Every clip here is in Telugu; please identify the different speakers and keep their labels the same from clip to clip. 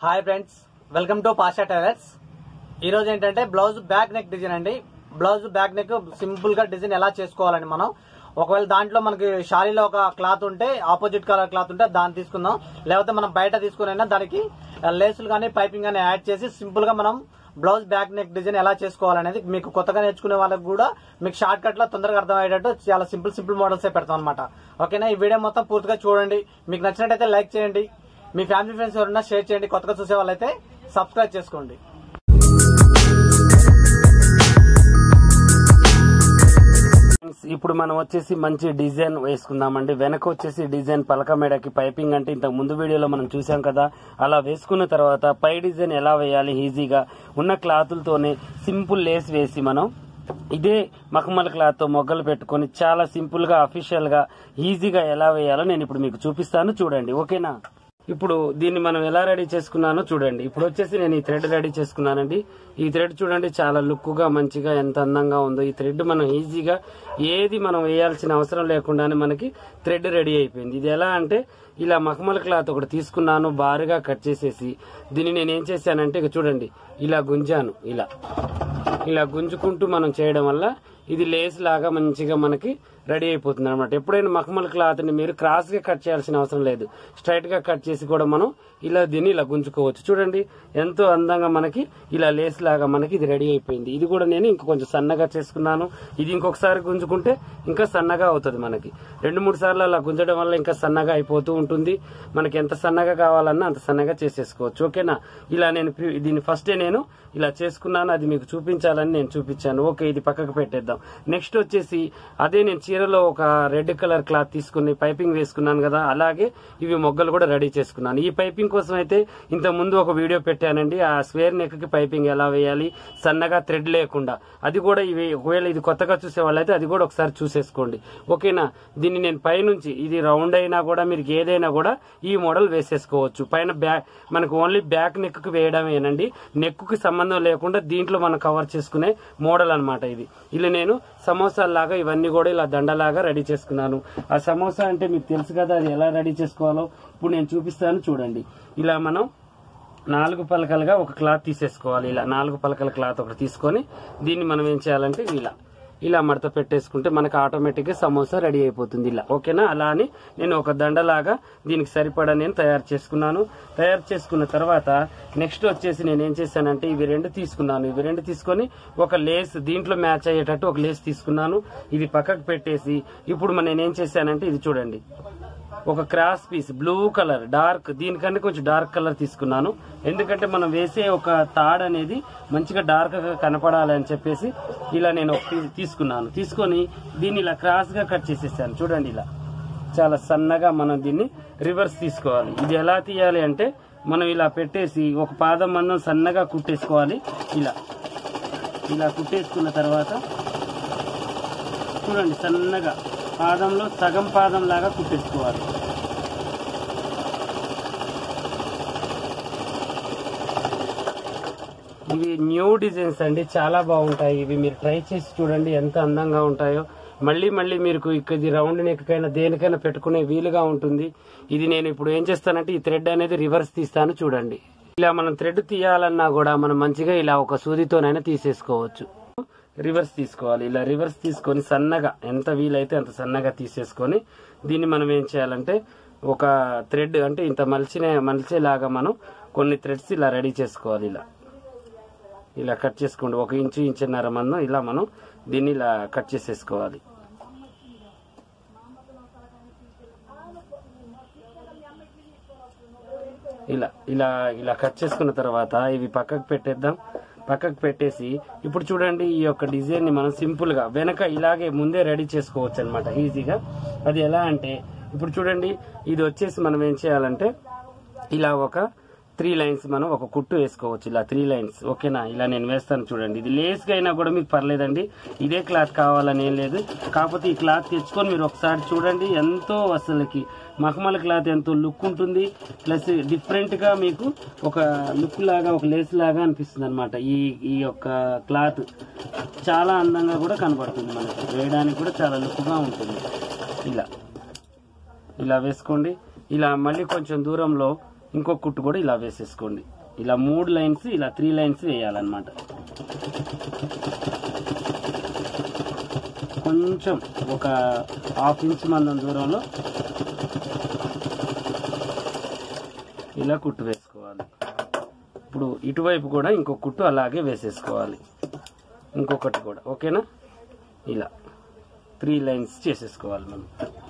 Speaker 1: hi friends welcome to Pasha tailors ఈరోజు ఏంటంటే బ్లౌజ్ బ్యాక్ నెక్ డిజైన్ అండి బ్లౌజ్ బ్యాక్ నెక్ సింపుల్ గా డిజైన్ ఎలా చేసుకోవాలండి మనం ఒకవేళ దాంట్లో మనకి షారీలో ఒక క్లాత్ ఉంటే ఆపోజిట్ కలర్ క్లాత్ ఉంటే దాన్ని తీసుకుందాం లేకపోతే మనం బయట తీసుకునైనా దానికి లేసులు కానీ పైపింగ్ కానీ యాడ్ చేసి సింపుల్ గా మనం బ్లౌజ్ బ్యాక్ నెక్ డిజైన్ ఎలా చేసుకోవాలనేది మీకు కొత్తగా నేర్చుకునే వాళ్ళకి కూడా మీకు షార్ట్ కట్ లో తొందరగా అర్థమయ్యేటట్టు చాలా సింపుల్ సింపుల్ మోడల్స్ పెడతాం అనమాట ఓకేనా ఈ వీడియో మొత్తం పూర్తిగా చూడండి మీకు నచ్చినట్టయితే లైక్ చేయండి మీ ఫ్యామిలీ ఫ్రెండ్స్ ఎవరైనా షేర్ చేయండి కొత్తగా చూసే వాళ్ళైతే సబ్స్క్రైబ్ చేసుకోండి
Speaker 2: ఫ్రెండ్స్, ఇప్పుడు మనం వచ్చేసి మంచి డిజైన్ వేసుకుందామండి వెనక వచ్చేసి డిజైన్ పలక మేడకి పైపింగ్ అంటే ఇంతకు ముందు వీడియోలో మనం చూసాం కదా అలా వేసుకున్న తర్వాత పై డిజైన్ ఎలా వేయాలి ఈజీగా ఉన్న క్లాతులతోనే సింపుల్ లేస్ వేసి మనం ఇదే మఖమల్ క్లాత్ తో మొగ్గలు పెట్టుకొని చాలా సింపుల్ గా అఫీషియల్ గా ఈజీగా ఎలా వేయాలో నేను ఇప్పుడు మీకు చూపిస్తాను చూడండి ఓకేనా ఇప్పుడు దీన్ని మనం ఎలా రెడీ చేసుకున్నానో చూడండి ఇప్పుడు వచ్చేసి నేను ఈ థ్రెడ్ రెడీ చేసుకున్నానండి ఈ థ్రెడ్ చూడండి చాలా లుక్ గా మంచిగా ఎంత అందంగా ఉందో ఈ థ్రెడ్ మనం ఈజీగా ఏది మనం వేయాల్సిన అవసరం లేకుండానే మనకి థ్రెడ్ రెడీ అయిపోయింది ఇది ఎలా అంటే ఇలా మఖమల్ క్లాత్ ఒకటి తీసుకున్నాను బారుగా కట్ చేసేసి దీన్ని నేను ఏం చేశానంటే ఇక చూడండి ఇలా గుంజాను ఇలా ఇలా గుంజుకుంటూ మనం చేయడం వల్ల ఇది లేస్ లాగా మంచిగా మనకి రెడీ అయిపోతుంది అనమాట ఎప్పుడైనా మఖమల్ క్లాత్ ని మీరు క్రాస్ గా కట్ చేయాల్సిన అవసరం లేదు స్ట్రైట్ గా కట్ చేసి కూడా మనం ఇలా దీన్ని ఇలా గుంజుకోవచ్చు చూడండి ఎంతో అందంగా మనకి ఇలా లేస్ లాగా మనకి ఇది రెడీ అయిపోయింది ఇది కూడా నేను ఇంక కొంచెం సన్నగా చేసుకున్నాను ఇది ఇంకొకసారి గుంజుకుంటే ఇంకా సన్నగా అవుతుంది మనకి రెండు మూడు సార్లు అలా గుంజడం వల్ల ఇంకా సన్నగా అయిపోతూ ఉంటుంది మనకి ఎంత సన్నగా కావాలన్నా అంత సన్నగా చేసేసుకోవచ్చు ఓకేనా ఇలా నేను ప్రి- దీన్ని ఫస్టే నేను ఇలా చేసుకున్నాను అది మీకు చూపించాలని నేను చూపించాను ఓకే ఇది పక్కకు పెట్టేద్దాం నెక్స్ట్ వచ్చేసి అదే నేను చీరలో ఒక రెడ్ కలర్ క్లాత్ తీసుకుని పైపింగ్ వేసుకున్నాను కదా అలాగే ఇవి మొగ్గలు కూడా రెడీ చేసుకున్నాను ఈ పైపింగ్ కోసం అయితే ఇంత ముందు ఒక వీడియో పెట్టానండి ఆ స్క్వేర్ నెక్ కి పైపింగ్ ఎలా వేయాలి సన్నగా థ్రెడ్ లేకుండా అది కూడా ఇవి ఒకవేళ ఇది కొత్తగా చూసే వాళ్ళైతే అది కూడా ఒకసారి చూసేసుకోండి ఓకేనా దీన్ని నేను పైనుంచి ఇది రౌండ్ అయినా కూడా మీరు ఏదైనా కూడా ఈ మోడల్ వేసేసుకోవచ్చు పైన బ్యాక్ మనకు ఓన్లీ బ్యాక్ నెక్ కి వేయడమేనండి నెక్ కి సంబంధం లేకుండా దీంట్లో మనం కవర్ చేసుకునే మోడల్ అన్నమాట ఇది ఇలా నేను సమోసాలాగా ఇవన్నీ కూడా ఇలా దండలాగా రెడీ చేసుకున్నాను ఆ సమోసా అంటే మీకు తెలుసు కదా అది ఎలా రెడీ చేసుకోవాలో ఇప్పుడు నేను చూపిస్తాను చూడండి ఇలా మనం నాలుగు పలకలుగా ఒక క్లాత్ తీసేసుకోవాలి ఇలా నాలుగు పలకల క్లాత్ ఒకటి తీసుకొని దీన్ని మనం ఏం చేయాలంటే ఇలా ఇలా మడత పెట్టేసుకుంటే మనకు ఆటోమేటిక్ గా సమోసా రెడీ అయిపోతుంది ఇలా ఓకేనా అలా అని నేను ఒక దండలాగా దీనికి సరిపడా నేను తయారు చేసుకున్నాను తయారు చేసుకున్న తర్వాత నెక్స్ట్ వచ్చేసి నేను ఏం చేశానంటే ఇవి రెండు తీసుకున్నాను ఇవి రెండు తీసుకొని ఒక లేస్ దీంట్లో మ్యాచ్ అయ్యేటట్టు ఒక లేస్ తీసుకున్నాను ఇది పక్కకు పెట్టేసి ఇప్పుడు మన నేను ఏం చేశానంటే ఇది చూడండి ఒక cross piece blue colour dark దీనికంటే కొంచెం డార్క్ కలర్ తీసుకున్నాను ఎందుకంటే మనం వేసే ఒక తాడ్ అనేది మంచిగా డార్క్ గా కనపడాలి అని చెప్పేసి ఇలా నేను ఒక పీస్ తీసుకున్నాను తీసుకొని దీన్ని ఇలా క్రాస్ గా కట్ చేసేసాను చూడండి ఇలా చాలా సన్నగా మనం దీన్ని రివర్స్ తీసుకోవాలి ఇది ఎలా తీయాలి అంటే మనం ఇలా పెట్టేసి ఒక పాదం మందం సన్నగా కుట్టేసుకోవాలి ఇలా ఇలా కుట్టేసుకున్న తర్వాత చూడండి సన్నగా పాదంలో సగం పాదం లాగా కుట్టేసుకోవాలి ఇవి న్యూ డిజైన్స్ అండి చాలా బాగుంటాయి ఇవి మీరు ట్రై చేసి చూడండి ఎంత అందంగా ఉంటాయో మళ్ళీ మళ్ళీ మీకు ఇక ఇది రౌండ్ నెక్కైనా దేనికైనా పెట్టుకునే వీలుగా ఉంటుంది ఇది నేను ఇప్పుడు ఏం చేస్తానంటే ఈ థ్రెడ్ అనేది రివర్స్ తీస్తాను చూడండి ఇలా మనం థ్రెడ్ తీయాలన్నా కూడా మనం మంచిగా ఇలా ఒక సూదితోనైనా తీసేసుకోవచ్చు రివర్స్ తీసుకోవాలి ఇలా రివర్స్ తీసుకొని సన్నగా ఎంత వీలైతే అంత సన్నగా తీసేసుకొని దీన్ని మనం ఏం చేయాలంటే ఒక థ్రెడ్ అంటే ఇంత మలిచిన మలిచేలాగా మనం కొన్ని థ్రెడ్స్ ఇలా రెడీ చేసుకోవాలి ఇలా ఇలా కట్ చేసుకోండి ఒక ఇంచు ఇంచున్నర మందం ఇలా మనం దీన్ని ఇలా కట్ చేసేసుకోవాలి ఇలా ఇలా ఇలా కట్ చేసుకున్న తర్వాత ఇవి పక్కకు పెట్టేద్దాం పక్కకు పెట్టేసి ఇప్పుడు చూడండి ఈ యొక్క డిజైన్ ని మనం సింపుల్ గా వెనక ఇలాగే ముందే రెడీ చేసుకోవచ్చు అనమాట ఈజీగా అది ఎలా అంటే ఇప్పుడు చూడండి ఇది వచ్చేసి మనం ఏం చేయాలంటే ఇలా ఒక త్రీ లైన్స్ మనం ఒక కుట్టు వేసుకోవచ్చు ఇలా త్రీ లైన్స్ ఓకేనా ఇలా నేను వేస్తాను చూడండి ఇది లేస్గా అయినా కూడా మీకు పర్లేదండి ఇదే క్లాత్ కావాలని ఏం లేదు కాకపోతే ఈ క్లాత్ తెచ్చుకొని మీరు ఒకసారి చూడండి ఎంతో అసలుకి మఖమల్ క్లాత్ ఎంతో లుక్ ఉంటుంది ప్లస్ డిఫరెంట్ గా మీకు ఒక లుక్ లాగా ఒక లేస్ లాగా అనిపిస్తుంది అనమాట ఈ ఈ యొక్క క్లాత్ చాలా అందంగా కూడా కనబడుతుంది మనకి వేయడానికి కూడా చాలా లుక్ గా ఉంటుంది ఇలా ఇలా వేసుకోండి ఇలా మళ్ళీ కొంచెం దూరంలో ఇంకొక కుట్టు కూడా ఇలా వేసేసుకోండి ఇలా మూడు లైన్స్ ఇలా త్రీ లైన్స్ వేయాలన్నమాట కొంచెం ఒక హాఫ్ ఇంచ్ మందం దూరంలో ఇలా కుట్టు వేసుకోవాలి ఇప్పుడు ఇటువైపు కూడా ఇంకొక కుట్టు అలాగే వేసేసుకోవాలి ఇంకొకటి కూడా ఓకేనా ఇలా త్రీ లైన్స్ చేసేసుకోవాలి మనం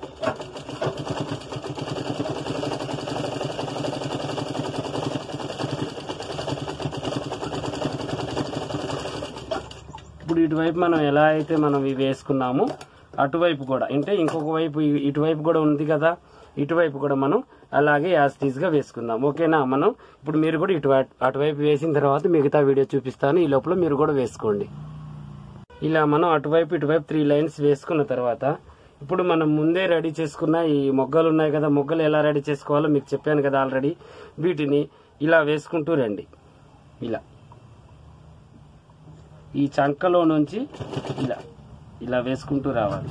Speaker 2: ఇప్పుడు ఇటువైపు మనం ఎలా అయితే మనం ఇవి వేసుకున్నామో అటువైపు కూడా అంటే ఇంకొక వైపు ఇ- ఇటువైపు కూడా ఉంది కదా ఇటువైపు కూడా మనం అలాగే యాస్టీస్ గా వేసుకుందాం ఓకేనా మనం ఇప్పుడు మీరు కూడా ఇటు అటువైపు వేసిన తర్వాత మిగతా వీడియో చూపిస్తాను ఈ లోపల మీరు కూడా వేసుకోండి ఇలా మనం అటువైపు ఇటువైపు త్రీ లైన్స్ వేసుకున్న తర్వాత ఇప్పుడు మనం ముందే రెడీ చేసుకున్న ఈ మొగ్గలు ఉన్నాయి కదా మొగ్గలు ఎలా రెడీ చేసుకోవాలో మీకు చెప్పాను కదా ఆల్రెడీ వీటిని ఇలా వేసుకుంటూ రండి ఇలా ఈ చంకలో నుంచి ఇలా ఇలా వేసుకుంటూ రావాలి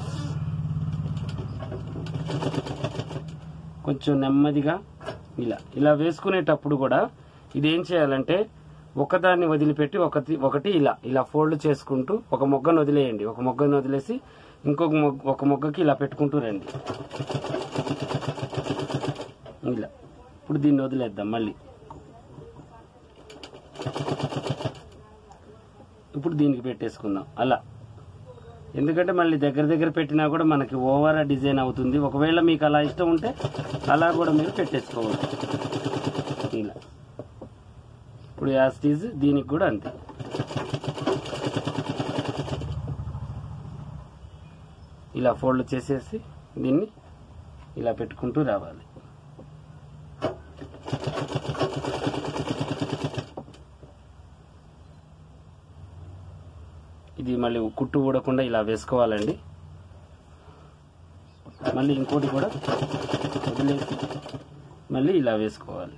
Speaker 2: కొంచెం నెమ్మదిగా ఇలా ఇలా వేసుకునేటప్పుడు కూడా ఇది ఏం చేయాలంటే ఒకదాన్ని వదిలిపెట్టి ఒకటి ఒకటి ఇలా ఇలా ఫోల్డ్ చేసుకుంటూ ఒక మొగ్గను వదిలేయండి ఒక మొగ్గను వదిలేసి ఇంకొక మొగ్గ ఒక మొగ్గకి ఇలా పెట్టుకుంటూ రండి ఇలా ఇప్పుడు దీన్ని వదిలేద్దాం మళ్ళీ ఇప్పుడు దీనికి పెట్టేసుకుందాం అలా ఎందుకంటే మళ్ళీ దగ్గర దగ్గర పెట్టినా కూడా మనకి ఓవర్ డిజైన్ అవుతుంది ఒకవేళ మీకు అలా ఇష్టం ఉంటే అలా కూడా మీరు పెట్టేసుకోవచ్చు ఇలా ఇప్పుడు యాస్టీజ్ దీనికి కూడా అంతే ఇలా ఫోల్డ్ చేసేసి దీన్ని ఇలా పెట్టుకుంటూ రావాలి ఇది మళ్ళీ కుట్టు ఊడకుండా ఇలా వేసుకోవాలండి మళ్ళీ ఇంకోటి కూడా వదిలేసి మళ్ళీ ఇలా వేసుకోవాలి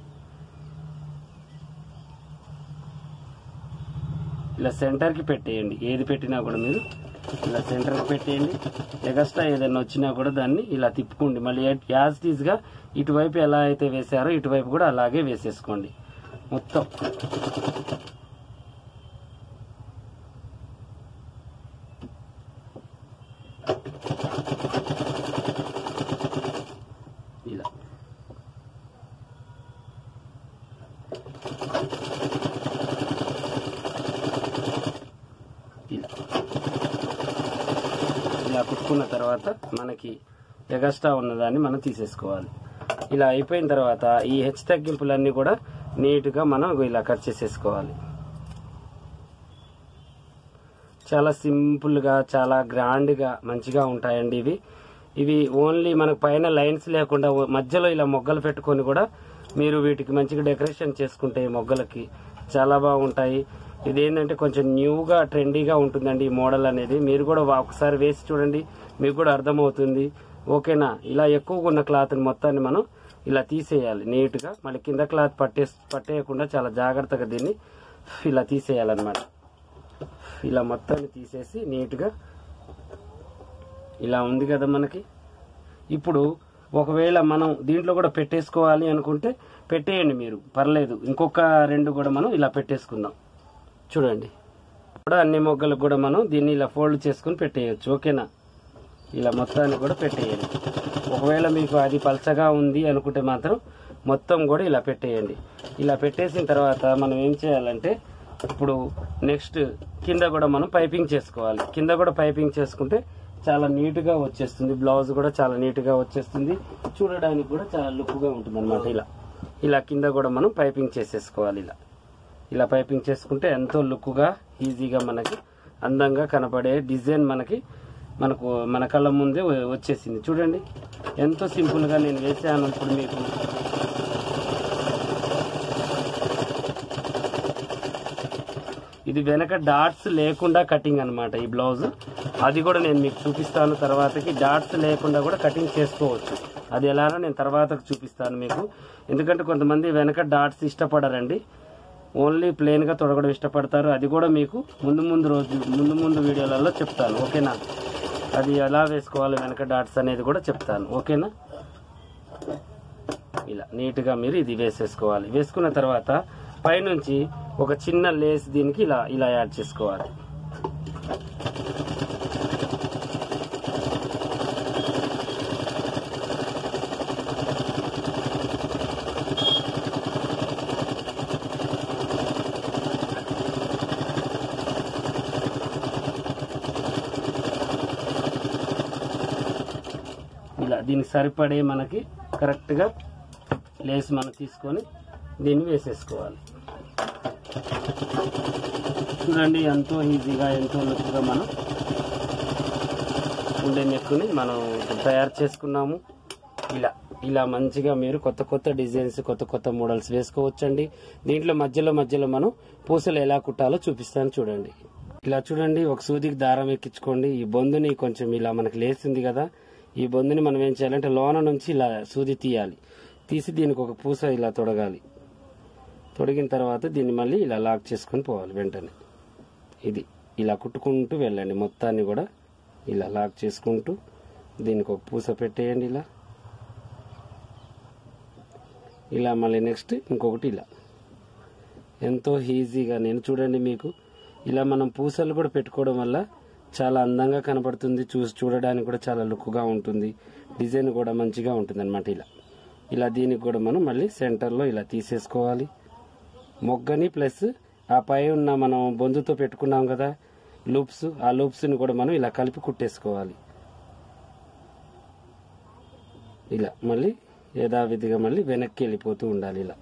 Speaker 2: ఇలా సెంటర్కి పెట్టేయండి ఏది పెట్టినా కూడా మీరు ఇలా సెంటర్కి పెట్టేయండి ఎగస్ట్రా ఏదైనా వచ్చినా కూడా దాన్ని ఇలా తిప్పుకోండి మళ్ళీ యాజ్ టీజ్గా ఇటువైపు ఎలా అయితే వేసారో ఇటువైపు కూడా అలాగే వేసేసుకోండి మొత్తం ఇలా ఇలా ఇలా కుట్టుకున్న తర్వాత మనకి ఎగస్ట్రా ఉన్నదాన్ని మనం తీసేసుకోవాలి ఇలా అయిపోయిన తర్వాత ఈ హెచ్చు తగ్గింపులన్నీ కూడా నీట్గా మనం ఇలా కట్ చేసేసుకోవాలి చాలా సింపుల్గా చాలా గ్రాండ్గా మంచిగా ఉంటాయండి ఇవి ఇవి ఓన్లీ మనకు పైన లైన్స్ లేకుండా ఓ- మధ్యలో ఇలా మొగ్గలు పెట్టుకొని కూడా మీరు వీటికి మంచిగా డెకరేషన్ చేసుకుంటే ఈ మొగ్గలకి చాలా బాగుంటాయి ఇది ఏంటంటే కొంచెం న్యూగా ట్రెండీగా ఉంటుందండి ఈ మోడల్ అనేది మీరు కూడా వా- ఒకసారి వేసి చూడండి మీకు కూడా అర్థమవుతుంది ఓకేనా ఇలా ఎక్కువగా ఉన్న క్లాత్ని మొత్తాన్ని మనం ఇలా తీసేయాలి నీట్గా మళ్ళీ కింద క్లాత్ పట్టే పట్టేయకుండా చాలా జాగ్రత్తగా దీన్ని ఇలా తీసేయాలన్నమాట ఇలా మొత్తాన్ని తీసేసి నీట్గా ఇలా ఉంది కదా మనకి ఇప్పుడు ఒకవేళ మనం దీంట్లో కూడా పెట్టేసుకోవాలి అనుకుంటే పెట్టేయండి మీరు పర్లేదు ఇంకొక రెండు కూడా మనం ఇలా పెట్టేసుకుందాం చూడండి కూడా అన్ని మొగ్గలకు కూడా మనం దీన్ని ఇలా ఫోల్డ్ చేసుకుని పెట్టేయచ్చు ఓకేనా ఇలా మొత్తాన్ని కూడా పెట్టేయండి ఒకవేళ మీకు అది పలచగా ఉంది అనుకుంటే మాత్రం మొత్తం కూడా ఇలా పెట్టేయండి ఇలా పెట్టేసిన తర్వాత మనం ఏం చేయాలంటే ఇప్పుడు నెక్స్ట్ కింద కూడా మనం పైపింగ్ చేసుకోవాలి కింద కూడా పైపింగ్ చేసుకుంటే చాలా నీట్గా వచ్చేస్తుంది బ్లౌజ్ కూడా చాలా నీట్గా వచ్చేస్తుంది చూడడానికి కూడా చాలా లుక్గా ఉంటుంది అనమాట ఇలా ఇలా కింద కూడా మనం పైపింగ్ చేసేసుకోవాలి ఇలా ఇలా పైపింగ్ చేసుకుంటే ఎంతో లుక్గా ఈజీగా మనకి అందంగా కనపడే డిజైన్ మనకి మనకు మన కళ్ళ ముందే వ- వచ్చేసింది చూడండి ఎంతో సింపుల్గా నేను వేసాను ఇప్పుడు మీకు ఇది వెనక డాట్స్ లేకుండా కటింగ్ అన్నమాట ఈ బ్లౌజ్ అది కూడా నేను మీకు చూపిస్తాను తర్వాతకి డాట్స్ లేకుండా కూడా కటింగ్ చేసుకోవచ్చు అది ఎలానో నేను తర్వాత చూపిస్తాను మీకు ఎందుకంటే కొంతమంది వెనక డాట్స్ ఇష్టపడరండి ఓన్లీ ప్లెయిన్ గా తొడగడం ఇష్టపడతారు అది కూడా మీకు ముందు ముందు రోజు ముందు ముందు వీడియోలలో చెప్తాను ఓకేనా అది ఎలా వేసుకోవాలి వెనక డాట్స్ అనేది కూడా చెప్తాను ఓకేనా ఇలా నీట్గా మీరు ఇది వేసేసుకోవాలి వేసుకున్న తర్వాత పైనుంచి ఒక చిన్న లేస్ దీనికి ఇలా ఇలా యాడ్ చేసుకోవాలి ఇలా దీనికి సరిపడే మనకి కరెక్ట్గా లేస్ మనం తీసుకొని దీన్ని వేసేసుకోవాలి చూడండి ఎంతో ఈజీగా ఎంతో లుక్గా మనం ఉండే నెక్కుని మనం ఇప్పుడు తయారు చేసుకున్నాము ఇలా ఇలా మంచిగా మీరు కొత్త కొత్త డిజైన్స్ కొత్త కొత్త మోడల్స్ వేసుకోవచ్చండి దీంట్లో మధ్యలో మధ్యలో మనం పూసలు ఎలా కుట్టాలో చూపిస్తాను చూడండి ఇలా చూడండి ఒక సూదికి దారం ఎక్కించుకోండి ఈ బొందుని కొంచెం ఇలా మనకి లేసింది కదా ఈ బొందుని మనం ఏం చేయాలంటే లోన నుంచి ఇలా సూది తీయాలి తీసి దీనికి ఒక పూస ఇలా తొడగాలి తొడిగిన తర్వాత దీన్ని మళ్ళీ ఇలా లాక్ చేసుకొని పోవాలి వెంటనే ఇది ఇలా కుట్టుకుంటూ వెళ్ళండి మొత్తాన్ని కూడా ఇలా లాక్ చేసుకుంటూ దీనికి ఒక పూస పెట్టేయండి ఇలా ఇలా మళ్ళీ నెక్స్ట్ ఇంకొకటి ఇలా ఎంతో ఈజీగా నేను చూడండి మీకు ఇలా మనం పూసలు కూడా పెట్టుకోవడం వల్ల చాలా అందంగా కనపడుతుంది చూసి చూడడానికి కూడా చాలా లుక్గా ఉంటుంది డిజైన్ కూడా మంచిగా ఉంటుంది అనమాట ఇలా ఇలా దీనికి కూడా మనం మళ్ళీ సెంటర్లో ఇలా తీసేసుకోవాలి మొగ్గని ప్లస్ ఆ పై ఉన్న మనం బొందుతో పెట్టుకున్నాం కదా లూప్స్ ఆ లూప్స్ని కూడా మనం ఇలా కలిపి కుట్టేసుకోవాలి ఇలా మళ్ళీ యథావిధిగా మళ్ళీ వెనక్కి వెళ్ళిపోతూ ఉండాలి ఇలా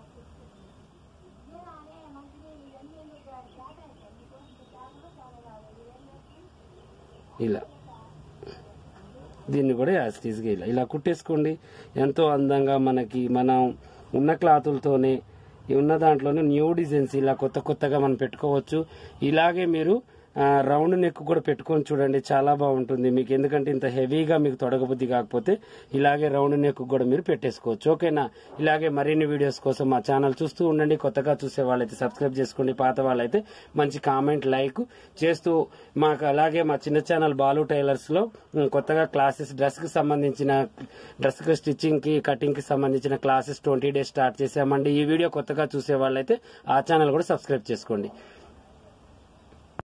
Speaker 2: ఇలా దీన్ని కూడా యాజ్ టీజ్గా ఇలా ఇలా కుట్టేసుకోండి ఎంతో అందంగా మనకి మనం ఉన్న క్లాతులతోనే ఈ ఉన్న దాంట్లోనే న్యూ డిజైన్స్ ఇలా కొత్త కొత్తగా మనం పెట్టుకోవచ్చు ఇలాగే మీరు ఆ, రౌండ్ నెక్ కూడా పెట్టుకొని చూడండి చాలా బాగుంటుంది మీకు ఎందుకంటే ఇంత హెవీగా మీకు తొడగబుద్ధి కాకపోతే ఇలాగే రౌండ్ నెక్ కూడా మీరు పెట్టేసుకోవచ్చు ఓకేనా ఇలాగే మరిన్ని వీడియోస్ కోసం మా ఛానల్ చూస్తూ ఉండండి కొత్తగా చూసే వాళ్ళైతే సబ్స్క్రైబ్ చేసుకోండి పాత వాళ్ళైతే మంచి కామెంట్ లైక్ చేస్తూ మాకు అలాగే మా చిన్న ఛానల్ బాలు టైలర్స్ లో ఉమ్, కొత్తగా క్లాసెస్ డ్రెస్ కి సంబంధించిన డ్రెస్ కి స్టిచ్చింగ్ కి కటింగ్ కి సంబంధించిన క్లాసెస్ ట్వంటీ డేస్ స్టార్ట్ చేసామండి ఈ వీడియో కొత్తగా చూసే వాళ్ళైతే ఆ ఛానల్ కూడా సబ్స్క్రైబ్ చేసుకోండి